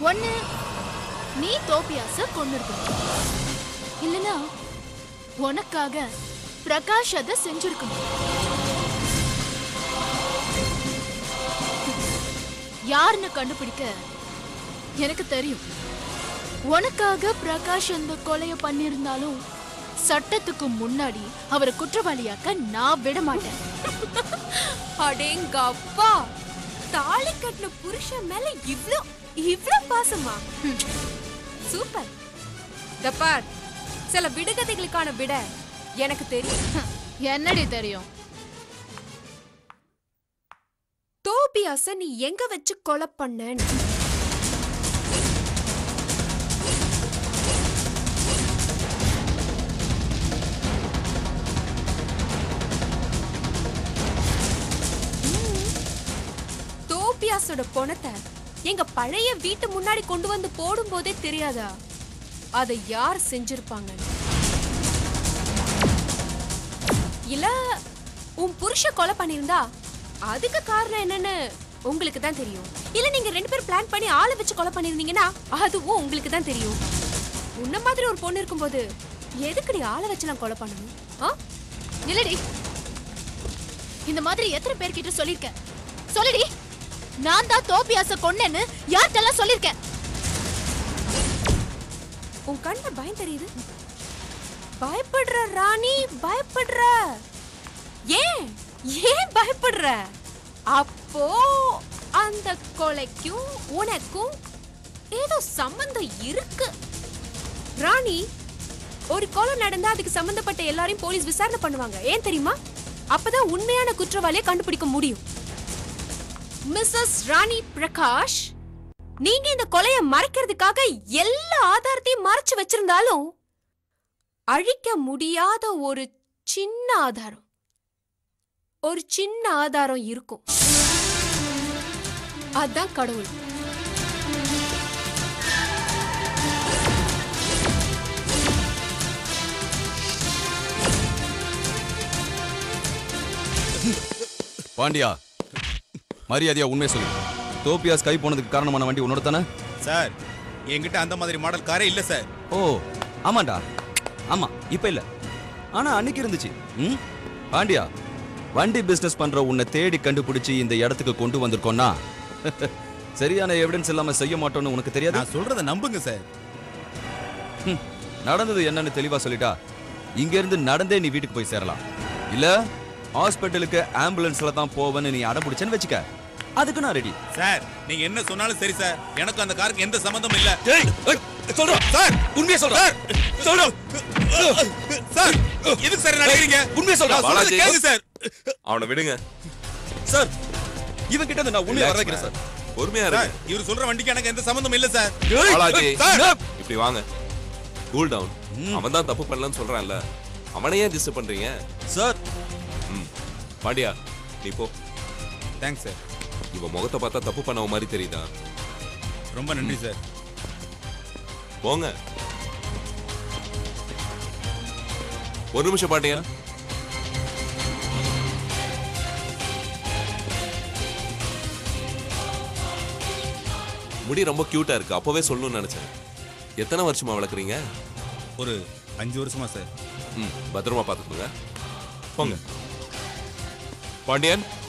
ஒண்ணு நீ தோப்பியாச கொண்டு இருக்கணும் இல்லனா உனக்காக பிரகாஷ் அதை செஞ்சிருக்கணும் யாருன்னு கண்டுபிடிக்க எனக்கு தெரியும் உனக்காக பிரகாஷ் அந்த கொலைய பண்ணியிருந்தாலும் சட்டத்துக்கு முன்னாடி அவரை குற்றவாளியாக்க நான் விட மாட்டேன் அடேங்க அப்பா தாலி கட்டின புருஷன் மேல இவ்ளோ இவ்ளோ பாசமா ஹம். சூப்பர் தப்பார் சில விடுகதைகளுக்கான விட எனக்கு தெரியும் என்னடி தெரியும் தோபியாச நீ எங்க வச்சு கொலை பண்ணன்னு தோபியாஸோட பணத்தை எங்க பழைய வீட்டு முன்னாடி கொண்டு வந்து போடும்போதே தெரியாதா அதை யார் செஞ்சிருப்பாங்க இல்ல உன் புருஷ கொலை பண்ணிருந்தா அதுக்கு காரணம் என்னன்னு உங்களுக்கு தான் தெரியும் இல்ல நீங்க ரெண்டு பேரும் பிளான் பண்ணி ஆளை வச்சு கொலை பண்ணிருந்தீங்கன்னா அதுவும் உங்களுக்கு தான் தெரியும் உன்ன மாதிரி ஒரு பொண்ணு இருக்கும்போது எதுக்குடி ஆளை வச்சு நான் கொலை பண்ணணும் ஆ நில்லடி இந்த மாதிரி எத்தனை பேர்கிட்ட சொல்லிருக்கேன் சொல்லுடி நான் தான் தோப்பியாச கொன்னேன்னு யார்கிட்டலாம் சொல்லிருக்கேன் உன் கண்ணுல பயம் தெரியுது பயப்படுற ராணி பயப்படுற ஏன் ஏன் பயப்படுற அப்போ அந்த கொலைக்கும் உனக்கும் ஏதோ சம்பந்தம் இருக்கு ராணி ஒரு கொலை நடந்தா அதுக்கு சம்பந்தப்பட்ட எல்லாரையும் போலீஸ் விசாரணை பண்ணுவாங்க ஏன் தெரியுமா அப்பதான் உண்மையான குற்றவாளியை கண்டுபிடிக்க முடியும் மிஸ்ஸஸ் ராணி பிரகாஷ் நீங்க இந்த கொலைய மறைக்கிறதுக்காக எல்லா ஆதாரத்தையும் மறைச்சு வச்சிருந்தாலும் அழிக்க முடியாத ஒரு சின்ன ஆதாரம் ஒரு சின்ன ஆதாரம் இருக்கும் அதான் கடவுள் பாண்டியா மரியாதையா உண்மை சொல்லு தோப்பியாஸ் கை போனதுக்கு காரணமான வண்டி உன்னோட தானே சார் என்கிட்ட அந்த மாதிரி மாடல் காரே இல்ல சார் ஓ ஆமாண்டா ஆமா இப்ப இல்ல ஆனா அன்னைக்கு இருந்துச்சு ம் பாண்டியா வண்டி பிசினஸ் பண்ற உன்னை தேடி கண்டுபிடிச்சு இந்த இடத்துக்கு கொண்டு வந்திருக்கோம்னா சரியான எவிடன்ஸ் இல்லாம செய்ய மாட்டோம்னு உனக்கு தெரியாது நான் சொல்றத நம்புங்க சார் ம், நடந்தது என்னன்னு தெளிவா சொல்லிட்டா இங்க இருந்து நடந்தே நீ வீட்டுக்கு போய் சேரலாம் இல்ல ஹாஸ்பிட்டலுக்கு ஆம்புலன்ஸ்ல தான் போவேன்னு நீ அடம்பிடிச்சேன்னு வச்சுக்க அதுக்கு நான் ரெடி சார் நீங்க என்ன சொன்னாலும் சரி சார் எனக்கு அந்த காருக்கு எந்த சம்பந்தமும் இல்ல சொல்றோம் சார் உண்மையை சொல்றேன் சொல்றோம் சார் எதுக்கு சார் நடிக்கிறீங்க உண்மையை சொல்றேன் நான் சொல்றத பாலாஜி. கேளுங்க சார் அவனை விடுங்க சார் இவன் கிட்ட இருந்து நான் உண்மையை வர வைக்கிறேன் சார் பொறுமையா சார் இருங்க இவர் சொல்ற வண்டிக்கு எனக்கு எந்த சம்பந்தமும் இல்ல சார் பாலாஜி சார் இப்படி வாங்க கூல் டவுன் அவன் தான் தப்பு பண்ணலன்னு சொல்றான்ல அவனை ஏன் டிஸ்டர்ப் பண்றீங்க சார் ம் பாண்டியா நீ போ தேங்க்ஸ் சார் இவன் முகத்தை பார்த்தா தப்பு பண்ணவ மாதிரி தெரியுதா ரொம்ப நன்றி சார் போங்க ஒரு நிமிஷம் பாண்டியா முடி ரொம்ப கியூட்டா இருக்கு அப்பவே சொல்லணும்னு நினைச்சேன் எத்தனை வருஷமா வளர்க்குறீங்க ஒரு அஞ்சு வருஷமா சார் ம் பத்திரமா பார்த்துக்கோங்க போங்க பாண்டியன்